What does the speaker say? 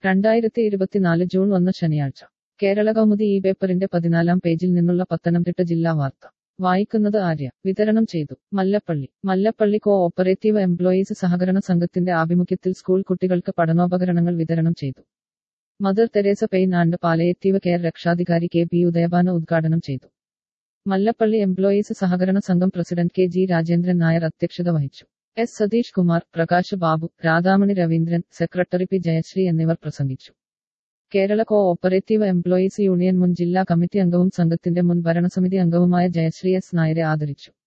രണ്ടായിരത്തി ഇരുപത്തിനാല് ജൂൺ ഒന്ന് ശനിയാഴ്ച കേരള കൗമുദി ഈ പേപ്പറിന്റെ പതിനാലാം പേജിൽ നിന്നുള്ള പത്തനംതിട്ട ജില്ലാ വാർത്ത വായിക്കുന്നത് ആര്യ വിതരണം ചെയ്തു Mallappally Mallappally co operative employees സഹകരണ സംഘത്തിന്റെ ആഭിമുഖ്യത്തിൽ സ്കൂൾ കുട്ടികൾക്ക് പഠനോപകരണങ്ങൾ വിതരണം ചെയ്തു mother Teresa pain and palliative care രക്ഷാധികാരി കെ പി ഉദയഭാന ഉദ്ഘാടനം ചെയ്തു മല്ലപ്പള്ളി എംപ്ലോയീസ് സഹകരണ സംഘം president K G Rajendran Nair അധ്യക്ഷത വഹിച്ചു S Satheesh Kumar Prakash Babu Radhamani Raveendran secretary P Jayasree എന്നിവർ പ്രസംഗിച്ചു Kerala co operative employees union മുൻ ജില്ലാ കമ്മിറ്റി അംഗവും സംഘത്തിന്റെ മുൻ ഭരണസമിതി അംഗവുമായ ജയശ്രീ എസ് നായരെ ആദരിച്ചു